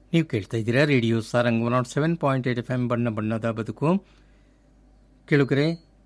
ನೀವು ಕೇಳ್ತಾ ಇದ್ದೀರಾ radio Sarang one nought seven point eight F M ಬಣ್ಣ ಬಣ್ಣದ ಬದುಕು ಕೇಳುಗರೆ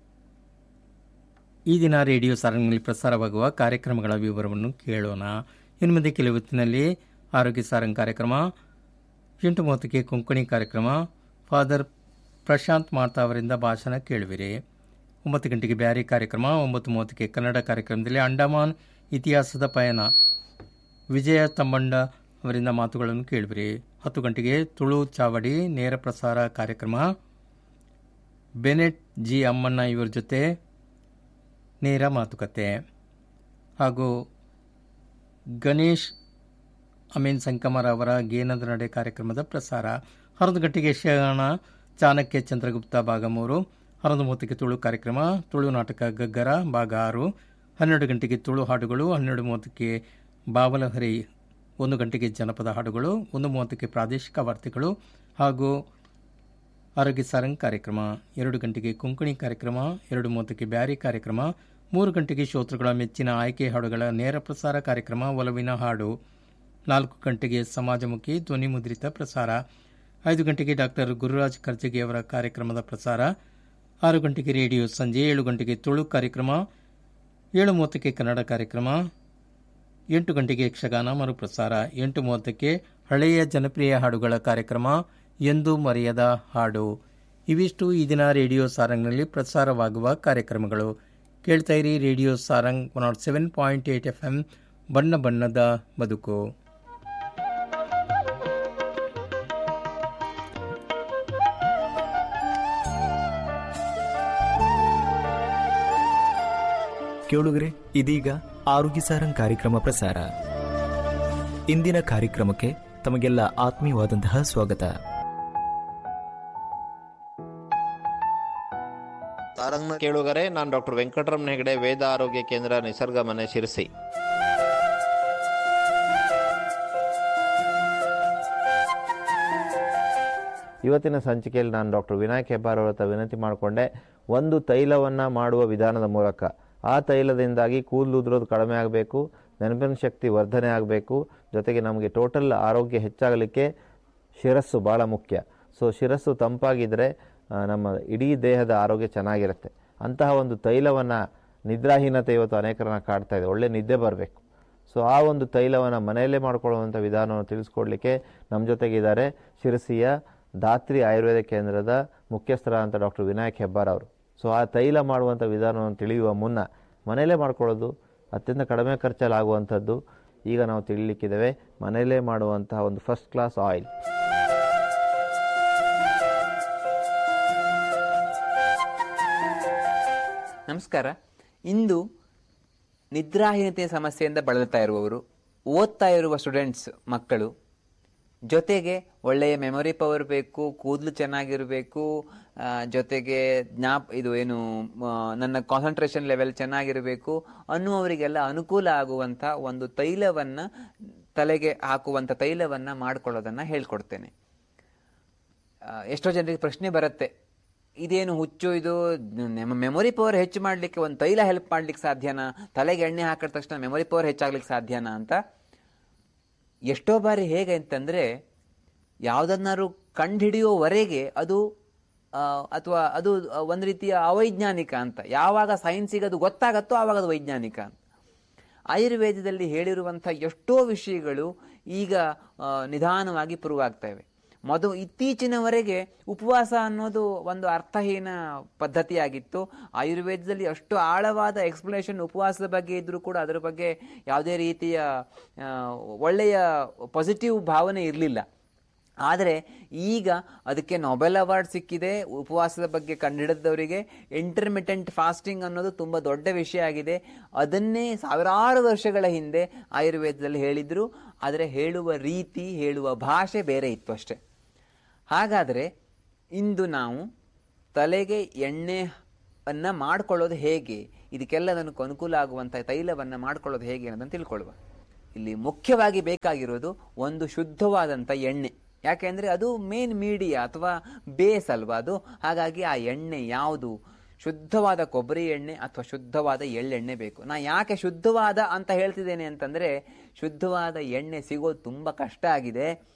ಈ ದಿನ ರೇಡಿಯೋ ಸಾರಂಗ್ನಲ್ಲಿ ಪ್ರಸಾರವಾಗುವ ಕಾರ್ಯಕ್ರಮಗಳ ವಿವರವನ್ನು ಕೇಳೋಣ ಇನ್ನು ಮುಂದೆ ಕೆಲವು ಹೊತ್ತಿನಲ್ಲಿ ಆರೋಗ್ಯ ಸಾರಂಗ್ ಕಾರ್ಯಕ್ರಮ ಎಂಟು ಮೂವತ್ತಕ್ಕೆ ಕೊಂಕಣಿ ಕಾರ್ಯಕ್ರಮ ಫಾದರ್ ಪ್ರಶಾಂತ್ ಮಾರ್ತಾ ಅವರಿಂದ ಭಾಷಣ ಕೇಳುವಿರಿ ಒಂಬತ್ತು ಗಂಟೆಗೆ ಬ್ಯಾರಿ ಕಾರ್ಯಕ್ರಮ ಒಂಬತ್ತು ಮೂವತ್ತಕ್ಕೆ ಕನ್ನಡ ಕಾರ್ಯಕ್ರಮದಲ್ಲಿ ಅಂಡಮಾನ್ ಇತಿಹಾಸದ ಪಯಣ ವಿಜಯ ತಮ್ಮಂಡ ಅವರಿಂದ ಮಾತುಗಳನ್ನು ಕೇಳಿಬಿರಿ ಹತ್ತು ಗಂಟೆಗೆ ತುಳು ಚಾವಡಿ ನೇರ ಪ್ರಸಾರ ಕಾರ್ಯಕ್ರಮ ಬೆನೆಟ್ ಜಿ ಅಮ್ಮಣ್ಣ ಇವರ ಜೊತೆ ನೇರ ಮಾತುಕತೆ ಹಾಗೂ ಗಣೇಶ್ ಅಮೀನ್ ಸಂಕಮರ್ ಅವರ ಗೇನದ ನಡೆ ಕಾರ್ಯಕ್ರಮದ ಪ್ರಸಾರ ಹನ್ನೊಂದು ಗಂಟೆಗೆ ಯಕ್ಷಗಾನ ಚಾಣಕ್ಯ ಚಂದ್ರಗುಪ್ತ ಭಾಗ ಮೂರು ಹನ್ನೊಂದು ಮೂವತ್ತಕ್ಕೆ ತುಳು ಕಾರ್ಯಕ್ರಮ ತುಳು ನಾಟಕ ಗಗ್ಗರ ಭಾಗ ಆರು ಹನ್ನೆರಡು ಗಂಟೆಗೆ ತುಳು ಹಾಡುಗಳು ಹನ್ನೆರಡು ಮೂವತ್ತಕ್ಕೆ ಬಾವಲಹರಿ ಒಂದು ಗಂಟೆಗೆ ಜನಪದ ಹಾಡುಗಳು ಒಂದು ಮೂವತ್ತಕ್ಕೆ ಪ್ರಾದೇಶಿಕ ವಾರ್ತೆಗಳು ಹಾಗೂ ಆರೋಗ್ಯ ಸಾರಂಗ್ ಕಾರ್ಯಕ್ರಮ ಎರಡು ಗಂಟೆಗೆ ಕೊಂಕಣಿ ಕಾರ್ಯಕ್ರಮ ಎರಡು ಮೂವತ್ತಕ್ಕೆ ಬ್ಯಾರಿ ಕಾರ್ಯಕ್ರಮ ಮೂರು ಗಂಟೆಗೆ ಶ್ರೋತೃಗಳ ಮೆಚ್ಚಿನ ಆಯ್ಕೆ ಹಾಡುಗಳ ನೇರ ಪ್ರಸಾರ ಕಾರ್ಯಕ್ರಮ ಒಲವಿನ ಹಾಡು ನಾಲ್ಕು ಗಂಟೆಗೆ ಸಮಾಜಮುಖಿ ಧ್ವನಿ ಮುದ್ರಿತ ಪ್ರಸಾರ ಐದು ಗಂಟೆಗೆ ಡಾಕ್ಟರ್ ಗುರುರಾಜ್ ಕರ್ಜಗಿ ಅವರ ಕಾರ್ಯಕ್ರಮದ ಪ್ರಸಾರ ಆರು ಗಂಟೆಗೆ ರೇಡಿಯೋ ಸಂಜೆ ಏಳು ಗಂಟೆಗೆ ತುಳು ಕಾರ್ಯಕ್ರಮ ಏಳು ಮೂವತ್ತಕ್ಕೆ ಕನ್ನಡ ಕಾರ್ಯಕ್ರಮ ಎಂಟು ಗಂಟೆಗೆ ಯಕ್ಷಗಾನ ಮರುಪ್ರಸಾರ ಎಂಟು ಮೂವತ್ತಕ್ಕೆ ಹಳೆಯ ಜನಪ್ರಿಯ ಹಾಡುಗಳ ಕಾರ್ಯಕ್ರಮ ಎಂದು ಮರೆಯದ ಹಾಡು ಇವಿಷ್ಟು ಈ ದಿನ ರೇಡಿಯೋ ಸಾರಂಗ್ನಲ್ಲಿ ಪ್ರಸಾರವಾಗುವ ಕಾರ್ಯಕ್ರಮಗಳು ಕೇಳ್ತಾ ಇರಿ radio Sarang one nought seven point eight F M ಬಣ್ಣ ಬಣ್ಣದ ಬದುಕು ಕೇಳುಗರೆ ಇದೀಗ ಆರೋಗ್ಯ ಸಾರಂಗ್ ಕಾರ್ಯಕ್ರಮ ಪ್ರಸಾರ ಇಂದಿನ ಕಾರ್ಯಕ್ರಮಕ್ಕೆ ತಮಗೆಲ್ಲ ಆತ್ಮೀಯವಾದಂತಹ ಸ್ವಾಗತ ಸಾರಂಗ್ನ ಕೇಳುಗರೆ ನಾನು ಡಾಕ್ಟರ್ ವೆಂಕಟರಮಣ ಹೆಗಡೆ ವೇದ ಆರೋಗ್ಯ ಕೇಂದ್ರ ನಿಸರ್ಗ ಮನೆ ಶಿರಸಿ ಇವತ್ತಿನ ಸಂಚಿಕೆಯಲ್ಲಿ ನಾನು ಡಾಕ್ಟರ್ ವಿನಾಯಕ್ ಹೆಬ್ಬಾರ್ ಅವರ ಹತ್ರ ವಿನಂತಿ ಮಾಡಿಕೊಂಡೆ ಒಂದು ತೈಲವನ್ನು ಮಾಡುವ ವಿಧಾನದ ಮೂಲಕ ಆ ತೈಲದಿಂದಾಗಿ ಕೂದಲು ಉದುರೋದು ಕಡಿಮೆ ಆಗಬೇಕು ನೆನಪಿನ ಶಕ್ತಿ ವರ್ಧನೆ ಆಗಬೇಕು ಜೊತೆಗೆ ನಮಗೆ ಟೋಟಲ್ ಆರೋಗ್ಯ ಹೆಚ್ಚಾಗಲಿಕ್ಕೆ ಶಿರಸ್ಸು ಭಾಳ ಮುಖ್ಯ ಸೊ ಶಿರಸ್ಸು ತಂಪಾಗಿದ್ದರೆ ಆ, ನಮ್ಮ ಇಡೀ ದೇಹದ ಆರೋಗ್ಯ ಚೆನ್ನಾಗಿರುತ್ತೆ ಅಂತಹ ಒಂದು ತೈಲವನ್ನು ನಿದ್ರಾಹೀನತೆ ಇವತ್ತು ಅನೇಕರನ್ನ ಕಾಡ್ತಾ ಇದೆ ಒಳ್ಳೆ ನಿದ್ದೆ ಬರಬೇಕು ಸೊ ಆ ಒಂದು ತೈಲವನ್ನು ಮನೆಯಲ್ಲೇ ಮಾಡ್ಕೊಳ್ಳುವಂಥ ವಿಧಾನವನ್ನು ತಿಳಿಸ್ಕೊಡ್ಲಿಕ್ಕೆ ನಮ್ಮ ಜೊತೆಗಿದ್ದಾರೆ ಶಿರಸಿಯ ಧಾತ್ರಿ ಆಯುರ್ವೇದ ಕೇಂದ್ರದ ಮುಖ್ಯಸ್ಥರಾದಂಥ ಡಾಕ್ಟರ್ ವಿನಾಯಕ್ ಹೆಬ್ಬಾರ್ ಅವರು ಸೊ ಆ ತೈಲ ಮಾಡುವಂಥ ವಿಧಾನವನ್ನು ತಿಳಿಯುವ ಮುನ್ನ ಮನೆಯಲ್ಲೇ ಮಾಡ್ಕೊಳ್ಳೋದು ಅತ್ಯಂತ ಕಡಿಮೆ ಖರ್ಚಲ್ಲಿ ಆಗುವಂಥದ್ದು ಈಗ ನಾವು ತಿಳಿಲಿಕ್ಕಿದ್ದೇವೆ ಮನೆಯಲ್ಲೇ ಮಾಡುವಂತಹ ಒಂದು ಫಸ್ಟ್ ಕ್ಲಾಸ್ ಆಯಿಲ್ ನಮಸ್ಕಾರ ಇಂದು ನಿದ್ರಾಹೀನತೆಯ ಸಮಸ್ಯೆಯಿಂದ ಬಳಲ್ತಾ ಇರುವವರು ಓದ್ತಾ ಇರುವ ಸ್ಟೂಡೆಂಟ್ಸ್ ಮಕ್ಕಳು ಜೊತೆಗೆ ಒಳ್ಳೆಯ ಮೆಮೊರಿ ಪವರ್ ಬೇಕು ಕೂದಲು ಚೆನ್ನಾಗಿರಬೇಕು ಆ, ಜೊತೆಗೆ ಜ್ಞಾಪ್ ಇದು ಏನು ಆ, ನನ್ನ ಕಾನ್ಸಂಟ್ರೇಷನ್ ಲೆವೆಲ್ ಚೆನ್ನಾಗಿರಬೇಕು ಅನ್ನುವವರಿಗೆಲ್ಲ ಅನುಕೂಲ ಆಗುವಂಥ ಒಂದು ತೈಲವನ್ನ ತಲೆಗೆ ಹಾಕುವಂಥ ತೈಲವನ್ನ ಮಾಡ್ಕೊಳ್ಳೋದನ್ನ ಹೇಳ್ಕೊಡ್ತೇನೆ ಆ, ಎಷ್ಟೋ ಜನರಿಗೆ ಪ್ರಶ್ನೆ ಬರುತ್ತೆ ಇದೇನು ಹುಚ್ಚು ಇದು ನಮ್ಮ ಮೆಮೊರಿ ಪವರ್ ಹೆಚ್ಚು ಮಾಡಲಿಕ್ಕೆ ಒಂದು ತೈಲ ಹೆಲ್ಪ್ ಮಾಡ್ಲಿಕ್ಕೆ ಸಾಧ್ಯನಾ ತಲೆಗೆ ಎಣ್ಣೆ ಹಾಕಿದ ತಕ್ಷಣ ಮೆಮೊರಿ ಪವರ್ ಹೆಚ್ಚಾಗ್ಲಿಕ್ಕೆ ಸಾಧ್ಯನಾ ಅಂತ ಎಷ್ಟೋ ಬಾರಿ ಹೇಗೆ ಅಂತಂದ್ರೆ ಯಾವುದನ್ನಾರು ಕಂಡುಹಿಡಿಯುವವರೆಗೆ ಅದು ಅಥವಾ ಅದು ಒಂದು ರೀತಿಯ ಅವೈಜ್ಞಾನಿಕ ಅಂತ ಯಾವಾಗ ಸೈನ್ಸಿಗೆ ಅದು ಗೊತ್ತಾಗತ್ತೋ ಆವಾಗ ಅದು ವೈಜ್ಞಾನಿಕ ಅಂತ ಆಯುರ್ವೇದದಲ್ಲಿ ಹೇಳಿರುವಂಥ ಎಷ್ಟೋ ವಿಷಯಗಳು ಈಗ ಆ, ನಿಧಾನವಾಗಿ ಪ್ರೂವ್ ಆಗ್ತಾ ಇವೆ ಮೊದಲು ಇತ್ತೀಚಿನವರೆಗೆ ಉಪವಾಸ ಅನ್ನೋದು ಒಂದು ಅರ್ಥಹೀನ ಪದ್ಧತಿಯಾಗಿತ್ತು ಆಯುರ್ವೇದದಲ್ಲಿ ಅಷ್ಟು ಆಳವಾದ ಎಕ್ಸ್ಪ್ಲನೇಷನ್ ಉಪವಾಸದ ಬಗ್ಗೆ ಇದ್ರೂ ಕೂಡ ಅದರ ಬಗ್ಗೆ ಯಾವುದೇ ರೀತಿಯ ಆ, ಒಳ್ಳೆಯ ಪಾಸಿಟಿವ್ ಭಾವನೆ ಇರಲಿಲ್ಲ ಆದರೆ ಈಗ ಅದಕ್ಕೆ ನೊಬೆಲ್ ಅವಾರ್ಡ್ ಸಿಕ್ಕಿದೆ ಉಪವಾಸದ ಬಗ್ಗೆ ಕಂಡುಹಿಡಿದವರಿಗೆ ಇಂಟರ್ಮಿಟೆಂಟ್ ಫಾಸ್ಟಿಂಗ್ ಅನ್ನೋದು ತುಂಬ ದೊಡ್ಡ ವಿಷಯ ಆಗಿದೆ ಅದನ್ನೇ ಸಾವಿರಾರು ವರ್ಷಗಳ ಹಿಂದೆ ಆಯುರ್ವೇದದಲ್ಲಿ ಹೇಳಿದ್ರು ಆದರೆ ಹೇಳುವ ರೀತಿ ಹೇಳುವ ಭಾಷೆ ಬೇರೆ ಇತ್ತು ಅಷ್ಟೆ ಹಾಗಾದರೆ ಇಂದು ನಾವು ತಲೆಗೆ ಎಣ್ಣೆ ಅನ್ನ ಮಾಡ್ಕೊಳ್ಳೋದು ಹೇಗೆ ಇದಕ್ಕೆಲ್ಲದಕ್ಕೂ ಅನುಕೂಲ ಆಗುವಂಥ ತೈಲವನ್ನು ಮಾಡ್ಕೊಳ್ಳೋದು ಹೇಗೆ ಅನ್ನೋದನ್ನು ತಿಳ್ಕೊಳ್ಳುವ ಇಲ್ಲಿ ಮುಖ್ಯವಾಗಿ ಬೇಕಾಗಿರೋದು ಒಂದು ಶುದ್ಧವಾದಂಥ ಎಣ್ಣೆ ಯಾಕೆಂದ್ರೆ ಅದು ಮೇನ್ ಮೀಡಿಯಾ ಅಥವಾ ಬೇಸ್ ಅಲ್ವಾ ಅದು ಹಾಗಾಗಿ ಆ ಎಣ್ಣೆ ಯಾವುದು ಶುದ್ಧವಾದ ಕೊಬ್ಬರಿ ಎಣ್ಣೆ ಅಥವಾ ಶುದ್ಧವಾದ ಎಳ್ಳೆಣ್ಣೆ ಬೇಕು ನಾ ಯಾಕೆ ಶುದ್ಧವಾದ ಅಂತ ಹೇಳ್ತಿದ್ದೇನೆ ಅಂತಂದ್ರೆ ಶುದ್ಧವಾದ ಎಣ್ಣೆ ಸಿಗೋದು ತುಂಬ ಕಷ್ಟ ಆಗಿದೆ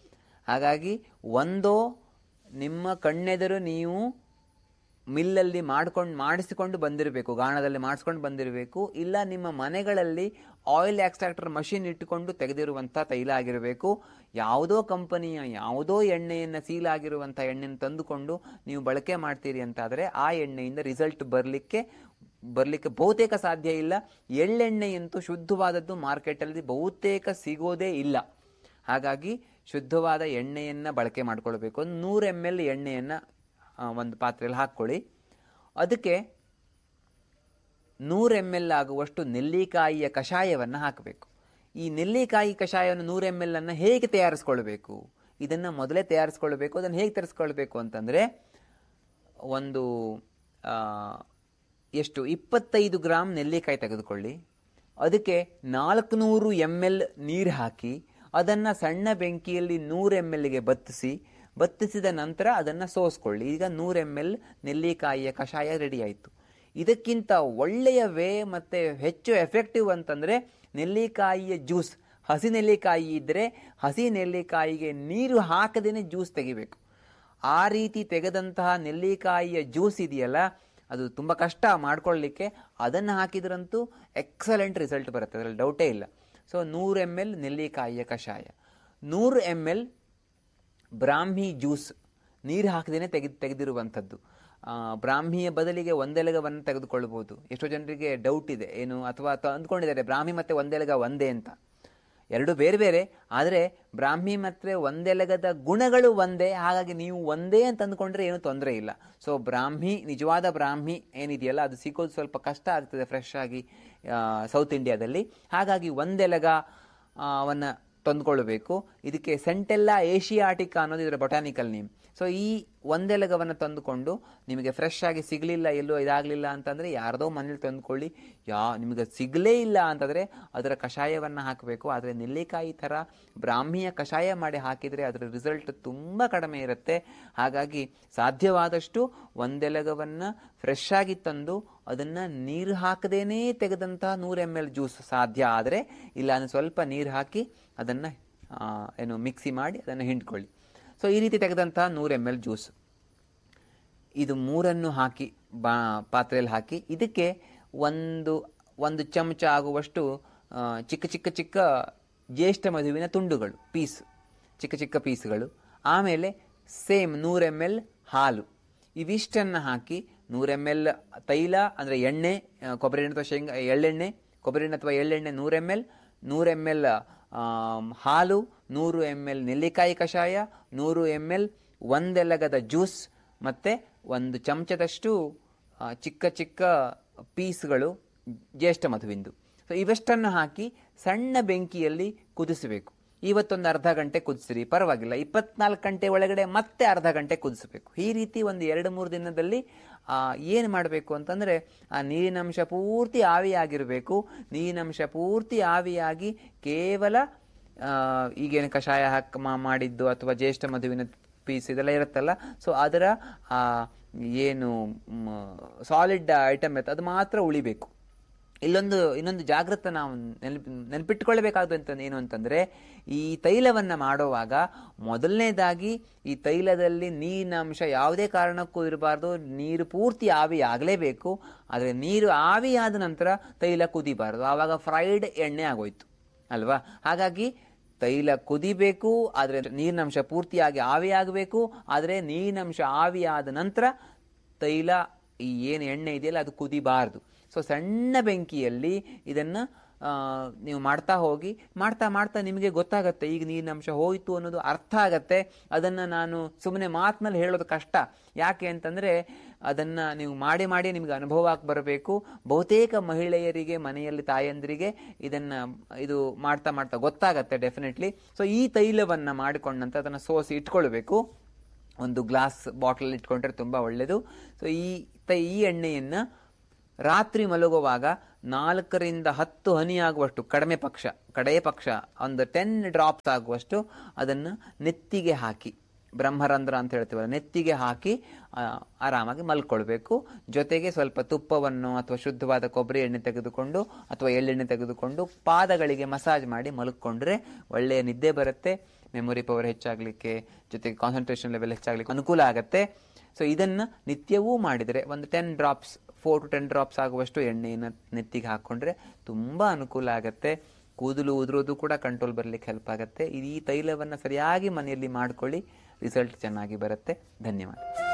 ಹಾಗಾಗಿ ಒಂದೋ ನಿಮ್ಮ ಕಣ್ಣೆದುರು ನೀವು ಮಿಲ್ಲಲ್ಲಿ ಮಾಡ್ಕೊಂಡು ಮಾಡಿಸಿಕೊಂಡು ಬಂದಿರಬೇಕು ಗಾಣದಲ್ಲಿ ಮಾಡಿಸ್ಕೊಂಡು ಬಂದಿರಬೇಕು ಇಲ್ಲ ನಿಮ್ಮ ಮನೆಗಳಲ್ಲಿ ಆಯಿಲ್ ಎಕ್ಸ್ಟ್ರಾಕ್ಟರ್ ಮಷಿನ್ ಇಟ್ಟುಕೊಂಡು ತೆಗೆದಿರುವಂಥ ತೈಲ ಆಗಿರಬೇಕು ಯಾವುದೋ ಕಂಪನಿಯ ಯಾವುದೋ ಎಣ್ಣೆಯನ್ನು ಸೀಲ್ ಆಗಿರುವಂಥ ಎಣ್ಣೆಯನ್ನು ತಂದುಕೊಂಡು ನೀವು ಬಳಕೆ ಮಾಡ್ತೀರಿ ಅಂತಾದರೆ ಆ ಎಣ್ಣೆಯಿಂದ ರಿಸಲ್ಟ್ ಬರಲಿಕ್ಕೆ ಬರಲಿಕ್ಕೆ ಬಹುತೇಕ ಸಾಧ್ಯ ಇಲ್ಲ ಎಳ್ಳೆಣ್ಣೆಯಂತೂ ಶುದ್ಧವಾದದ್ದು ಮಾರ್ಕೆಟಲ್ಲಿ ಬಹುತೇಕ ಸಿಗೋದೇ ಇಲ್ಲ ಹಾಗಾಗಿ ಶುದ್ಧವಾದ ಎಣ್ಣೆಯನ್ನು ಬಳಕೆ ಮಾಡ್ಕೊಳ್ಬೇಕು ಒಂದು ನೂರು ಎಮ್ ಎಲ್ ಎಣ್ಣೆಯನ್ನು ಒಂದು ಪಾತ್ರೆಯಲ್ಲಿ ಹಾಕ್ಕೊಳ್ಳಿ ಅದಕ್ಕೆ ನೂರು ಎಮ್ ಎಲ್ ಆಗುವಷ್ಟು ನೆಲ್ಲಿಕಾಯಿಯ ಕಷಾಯವನ್ನು ಹಾಕಬೇಕು ಈ ನೆಲ್ಲಿಕಾಯಿ ಕಷಾಯವನ್ನು ನೂರು ಎಮ್ ಎಲ್ ಅನ್ನು ಹೇಗೆ ತಯಾರಿಸ್ಕೊಳ್ಬೇಕು ಇದನ್ನು ಮೊದಲೇ ತಯಾರಿಸ್ಕೊಳ್ಬೇಕು ಅದನ್ನು ಹೇಗೆ ತರಿಸ್ಕೊಳ್ಬೇಕು ಅಂತಂದರೆ ಒಂದು ಆ, ಎಷ್ಟು ಇಪ್ಪತ್ತೈದು ಗ್ರಾಮ್ ನೆಲ್ಲಿಕಾಯಿ ತೆಗೆದುಕೊಳ್ಳಿ ಅದಕ್ಕೆ ನಾಲ್ಕುನೂರು ಎಮ್ ಎಲ್ ನೀರು ಹಾಕಿ ಅದನ್ನು ಸಣ್ಣ ಬೆಂಕಿಯಲ್ಲಿ ನೂರು ಎಮ್ ಎಲ್ಗೆ ಬತ್ತಿಸಿ ಬತ್ತಿಸಿದ ನಂತರ ಅದನ್ನು ಸೋಸ್ಕೊಳ್ಳಿ ಈಗ ನೂರು ಎಮ್ ಎಲ್ ನೆಲ್ಲಿಕಾಯಿಯ ಕಷಾಯ ರೆಡಿ ಆಯಿತು ಇದಕ್ಕಿಂತ ಒಳ್ಳೆಯ ವೇ ಮತ್ತು ಹೆಚ್ಚು ಎಫೆಕ್ಟಿವ್ ಅಂತಂದರೆ ನೆಲ್ಲಿಕಾಯಿಯ ಜ್ಯೂಸ್ ಹಸಿ ನೆಲ್ಲಿಕಾಯಿ ಇದ್ದರೆ ಹಸಿ ನೆಲ್ಲಿಕಾಯಿಗೆ ನೀರು ಹಾಕದೇನೆ ಜ್ಯೂಸ್ ತೆಗಿಬೇಕು ಆ ರೀತಿ ತೆಗೆದಂತಹ ನೆಲ್ಲಿಕಾಯಿಯ ಜ್ಯೂಸ್ ಇದೆಯಲ್ಲ ಅದು ತುಂಬ ಕಷ್ಟ ಮಾಡ್ಕೊಳ್ಳಿಕ್ಕೆ ಅದನ್ನು ಹಾಕಿದ್ರಂತೂ ಎಕ್ಸಲೆಂಟ್ ರಿಸಲ್ಟ್ ಬರುತ್ತೆ ಅದರಲ್ಲಿ ಡೌಟೇ ಇಲ್ಲ ಸೊ ನೂರು ಎಮ್ ಎಲ್ ನೆಲ್ಲಿಕಾಯಿಯ ಕಷಾಯ ನೂರು ಎಮ್ ಎಲ್ ಬ್ರಾಹ್ಮಿ ಜ್ಯೂಸ್ ನೀರು ಹಾಕದೇನೆ ತೆಗೆದು ತೆಗೆದಿರುವಂಥದ್ದು ಆ, ಬ್ರಾಹ್ಮಿಯ ಬದಲಿಗೆ ಒಂದೆಲಗವನ್ನು ತೆಗೆದುಕೊಳ್ಬೋದು ಎಷ್ಟೋ ಜನರಿಗೆ ಡೌಟ್ ಇದೆ ಏನು ಅಥವಾ ತ- ಅಂದ್ಕೊಂಡಿದ್ದಾರೆ ಬ್ರಾಹ್ಮಿ ಮತ್ತು ಒಂದೆಲಗ ಒಂದೇ ಅಂತ ಎರಡು ಬೇರೆ ಬೇರೆ ಆದರೆ ಬ್ರಾಹ್ಮಿ ಮತ್ತು ಒಂದೆಲಗದ ಗುಣಗಳು ಒಂದೇ ಹಾಗಾಗಿ ನೀವು ಒಂದೇ ಅಂತ ಅಂದ್ಕೊಂಡ್ರೆ ಏನೂ ತೊಂದರೆ ಇಲ್ಲ ಸೊ ಬ್ರಾಹ್ಮಿ ನಿಜವಾದ ಬ್ರಾಹ್ಮಿ ಏನಿದೆಯಲ್ಲ ಅದು ಸಿಗೋದು ಸ್ವಲ್ಪ ಕಷ್ಟ ಆಗ್ತದೆ ಫ್ರೆಶ್ ಆಗಿ ಸೌತ್ ಇಂಡಿಯಾದಲ್ಲಿ ಹಾಗಾಗಿ ಒಂದೆಲಗ ಆ, ಅವನ್ನ ತಂದುಕೊಳ್ಬೇಕು ಇದಕ್ಕೆ ಸೆಂಟೆಲ್ಲ ಏಷಿಯಾಟಿಕಾ ಅನ್ನೋದು ಇದರ ಬೊಟಾನಿಕಲ್ ನೇಮ್ ಸೊ ಈ ಒಂದೆಲಗವನ್ನು ತಂದುಕೊಂಡು ನಿಮಗೆ ಫ್ರೆಶ್ ಆಗಿ ಸಿಗಲಿಲ್ಲ ಎಲ್ಲೋ ಇದಾಗಲಿಲ್ಲ ಅಂತಂದರೆ ಯಾರ್ದೋ ಮನೇಲಿ ತಂದುಕೊಳ್ಳಿ ಯಾ ನಿಮಗೆ ಸಿಗಲೇ ಇಲ್ಲ ಅಂತಂದರೆ ಅದರ ಕಷಾಯವನ್ನು ಹಾಕಬೇಕು ಆದರೆ ನೆಲ್ಲಿಕಾಯಿ ಥರ ಬ್ರಾಹ್ಮಿಯ ಕಷಾಯ ಮಾಡಿ ಹಾಕಿದರೆ ಅದರ ರಿಸಲ್ಟ್ ತುಂಬ ಕಡಿಮೆ ಇರುತ್ತೆ ಹಾಗಾಗಿ ಸಾಧ್ಯವಾದಷ್ಟು ಒಂದೆಲಗವನ್ನು ಫ್ರೆಶ್ ಆಗಿ ತಂದು ಅದನ್ನು ನೀರು ಹಾಕದೇನೇ ತೆಗೆದಂತಹ ನೂರು ಎಮ್ ಎಲ್ ಜ್ಯೂಸ್ ಸಾಧ್ಯ ಆದರೆ ಇಲ್ಲ ಅಂದ್ರೆ ಸ್ವಲ್ಪ ನೀರು ಹಾಕಿ ಅದನ್ನು ಏನು ಮಿಕ್ಸಿ ಮಾಡಿ ಅದನ್ನು ಹಿಂಡ್ಕೊಳ್ಳಿ ಸೊ ಈ ರೀತಿ ತೆಗೆದಂತಹ ನೂರು ಎಮ್ ಎಲ್ ಜ್ಯೂಸ್ ಇದು ಮೂರನ್ನು ಹಾಕಿ ಬಾ ಪಾತ್ರೆಯಲ್ಲಿ ಹಾಕಿ ಇದಕ್ಕೆ ಒಂದು ಒಂದು ಚಮಚ ಆಗುವಷ್ಟು ಆ, ಚಿಕ್ಕ ಚಿಕ್ಕ ಚಿಕ್ಕ ಜ್ಯೇಷ್ಠ ಮಧುವಿನ ತುಂಡುಗಳು ಪೀಸ್ ಚಿಕ್ಕ ಚಿಕ್ಕ ಪೀಸ್ಗಳು ಆಮೇಲೆ ಸೇಮ್ ನೂರು ಎಮ್ ಎಲ್ ಹಾಲು ಇವಿಷ್ಟನ್ನು ಹಾಕಿ ನೂರು ಎಮ್ ಎಲ್ ತೈಲ ಅಂದರೆ ಎಣ್ಣೆ ಆ, ಕೊಬ್ಬರಿ ಎಣ್ಣೆ ಅಥವಾ ಶೇಂಗಾ ಎಳ್ಳೆಣ್ಣೆ ಕೊಬ್ಬರಿ ಎಣ್ಣೆ ಅಥವಾ ಎಳ್ಳೆಣ್ಣೆ ನೂರು ಎಮ್ ಎಲ್ ನೂರು ಎಮ್ ಎಲ್ ಹಾಲು ನೂರು ಎಮ್ ಎಲ್ ನೆಲ್ಲಿಕಾಯಿ ಕಷಾಯ ನೂರು ಎಮ್ ಎಲ್ ಒಂದೆಲಗದ ಜ್ಯೂಸ್ ಮತ್ತು ಒಂದು ಚಮಚದಷ್ಟು ಆ, ಚಿಕ್ಕ ಚಿಕ್ಕ ಪೀಸ್ಗಳು ಜ್ಯೇಷ್ಠ ಮಧುವಿಂದು ಸೊ ಇವೆಷ್ಟನ್ನು ಹಾಕಿ ಸಣ್ಣ ಬೆಂಕಿಯಲ್ಲಿ ಕುದಿಸಬೇಕು ಇವತ್ತೊಂದು ಅರ್ಧ ಗಂಟೆ ಕುದಿಸಿರಿ ಪರವಾಗಿಲ್ಲ ಇಪ್ಪತ್ನಾಲ್ಕು ಗಂಟೆ ಒಳಗಡೆ ಮತ್ತೆ ಅರ್ಧ ಗಂಟೆ ಕುದಿಸಬೇಕು ಈ ರೀತಿ ಒಂದು ಎರಡು ಮೂರು ದಿನದಲ್ಲಿ ಏನು ಮಾಡಬೇಕು ಅಂತಂದರೆ ಆ ನೀರಿನಂಶ ಪೂರ್ತಿ ಆವಿಯಾಗಿರಬೇಕು ನೀರಿನಂಶ ಪೂರ್ತಿ ಆವಿಯಾಗಿ ಕೇವಲ ಆ, ಈಗೇನು ಕಷಾಯ ಹಾಕಿ ಮಾ- ಮಾಡಿದ್ದು ಅಥವಾ ಜ್ಯೇಷ್ಠ ಮಧುವಿನ ಪೀಸ್ ಇದೆಲ್ಲ ಇರುತ್ತಲ್ಲ ಸೊ ಅದರ ಆ, ಏನು ಸಾಲಿಡ್ ಐಟಮ್ ಇರುತ್ತೆ ಅದು ಮಾತ್ರ ಉಳಿಬೇಕು ಇಲ್ಲೊಂದು ಇನ್ನೊಂದು ಜಾಗೃತ ನಾವು ನೆನಪಿ ನೆನಪಿಟ್ಕೊಳ್ಬೇಕಾದ್ದು ಅಂತ ಏನು ಅಂತಂದ್ರೆ ಈ ತೈಲವನ್ನ ಮಾಡುವಾಗ ಮೊದಲನೇದಾಗಿ ಈ ತೈಲದಲ್ಲಿ ನೀರಿನ ಅಂಶ ಯಾವುದೇ ಕಾರಣಕ್ಕೂ ಇರಬಾರ್ದು ನೀರು ಪೂರ್ತಿ ಆವಿ ಆಗಲೇಬೇಕು ಆದರೆ ನೀರು ಆವಿಯಾದ ನಂತರ ತೈಲ ಕುದಿಬಾರ್ದು ಆವಾಗ ಫ್ರೈಡ್ ಎಣ್ಣೆ ಆಗೋಯ್ತು ಅಲ್ವಾ ಹಾಗಾಗಿ ತೈಲ ಕುದಿಬೇಕು ಆದರೆ ನೀರಿನಂಶ ಪೂರ್ತಿಯಾಗಿ ಆವಿಯಾಗಬೇಕು ಆದರೆ ನೀರಿನಂಶ ಆವಿಯಾದ ನಂತರ ತೈಲ ಈ ಏನು ಎಣ್ಣೆ ಇದೆಯಲ್ಲ ಅದು ಕುದಿಬಾರ್ದು ಸೊ ಸಣ್ಣ ಬೆಂಕಿಯಲ್ಲಿ ಇದನ್ನು ನೀವು ಮಾಡ್ತಾ ಹೋಗಿ ಮಾಡ್ತಾ ಮಾಡ್ತಾ ನಿಮಗೆ ಗೊತ್ತಾಗತ್ತೆ ಈಗ ನೀರಿನಂಶ ಹೋಯಿತು ಅನ್ನೋದು ಅರ್ಥ ಆಗತ್ತೆ ಅದನ್ನು ನಾನು ಸುಮ್ಮನೆ ಮಾತಿನಲ್ಲಿ ಹೇಳೋದು ಕಷ್ಟ ಯಾಕೆ ಅಂತಂದರೆ ಅದನ್ನು ನೀವು ಮಾಡಿ ಮಾಡಿ ನಿಮಗೆ ಅನುಭವ ಆಗಿ ಬರಬೇಕು ಬಹುತೇಕ ಮಹಿಳೆಯರಿಗೆ ಮನೆಯಲ್ಲಿ ತಾಯಂದಿರಿಗೆ ಇದನ್ನು ಇದು ಮಾಡ್ತಾ ಮಾಡ್ತಾ ಗೊತ್ತಾಗತ್ತೆ ಡೆಫಿನೆಟ್ಲಿ ಸೊ ಈ ತೈಲವನ್ನು ಮಾಡಿಕೊಂಡಂತ ಅದನ್ನು ಸೋಸಿ ಇಟ್ಕೊಳ್ಬೇಕು ಒಂದು ಗ್ಲಾಸ್ ಬಾಟಲ್ ಇಟ್ಕೊಂಡ್ರೆ ತುಂಬ ಒಳ್ಳೆಯದು ಸೊ ಈ ತ ಈ ಎಣ್ಣೆಯನ್ನು ರಾತ್ರಿ ಮಲಗುವಾಗ ನಾಲ್ಕರಿಂದ ಹತ್ತು ಹನಿ ಆಗುವಷ್ಟು ಕಡಿಮೆ ಪಕ್ಷ ಕಡೆಯ ಪಕ್ಷ ಒಂದು ಟೆನ್ ಡ್ರಾಪ್ಸ್ ಆಗುವಷ್ಟು ಅದನ್ನು ನೆತ್ತಿಗೆ ಹಾಕಿ ಬ್ರಹ್ಮರಂಧ್ರ ಅಂತ ಹೇಳ್ತೀವಲ್ಲ ನೆತ್ತಿಗೆ ಹಾಕಿ ಆ, ಆರಾಮಾಗಿ ಮಲ್ಕೊಳ್ಬೇಕು ಜೊತೆಗೆ ಸ್ವಲ್ಪ ತುಪ್ಪವನ್ನು ಅಥವಾ ಶುದ್ಧವಾದ ಕೊಬ್ಬರಿ ಎಣ್ಣೆ ತೆಗೆದುಕೊಂಡು ಅಥವಾ ಎಳ್ಳೆಣ್ಣೆ ತೆಗೆದುಕೊಂಡು ಪಾದಗಳಿಗೆ ಮಸಾಜ್ ಮಾಡಿ ಮಲ್ಕೊಂಡ್ರೆ ಒಳ್ಳೆಯ ನಿದ್ದೆ ಬರುತ್ತೆ ಮೆಮೊರಿ ಪವರ್ ಹೆಚ್ಚಾಗಲಿಕ್ಕೆ ಜೊತೆಗೆ ಕಾನ್ಸಂಟ್ರೇಷನ್ ಲೆವೆಲ್ ಹೆಚ್ಚಾಗಲಿಕ್ಕೆ ಅನುಕೂಲ ಆಗುತ್ತೆ ಸೊ ಇದನ್ನು ನಿತ್ಯವೂ ಮಾಡಿದರೆ ಒಂದು ten drops four to ten drops ಆಗುವಷ್ಟು ಎಣ್ಣೆಯನ್ನು ನೆತ್ತಿಗೆ ಹಾಕ್ಕೊಂಡ್ರೆ ತುಂಬ ಅನುಕೂಲ ಆಗುತ್ತೆ ಕೂದಲು ಉದುರೋದು ಕೂಡ ಕಂಟ್ರೋಲ್ ಬರಲಿಕ್ಕೆ ಹೆಲ್ಪ್ ಆಗುತ್ತೆ ಈ ತೈಲವನ್ನು ಸರಿಯಾಗಿ ಮನೆಯಲ್ಲಿ ಮಾಡ್ಕೊಳ್ಳಿ ರಿಸಲ್ಟ್ ಚೆನ್ನಾಗಿ ಬರುತ್ತೆ ಧನ್ಯವಾದ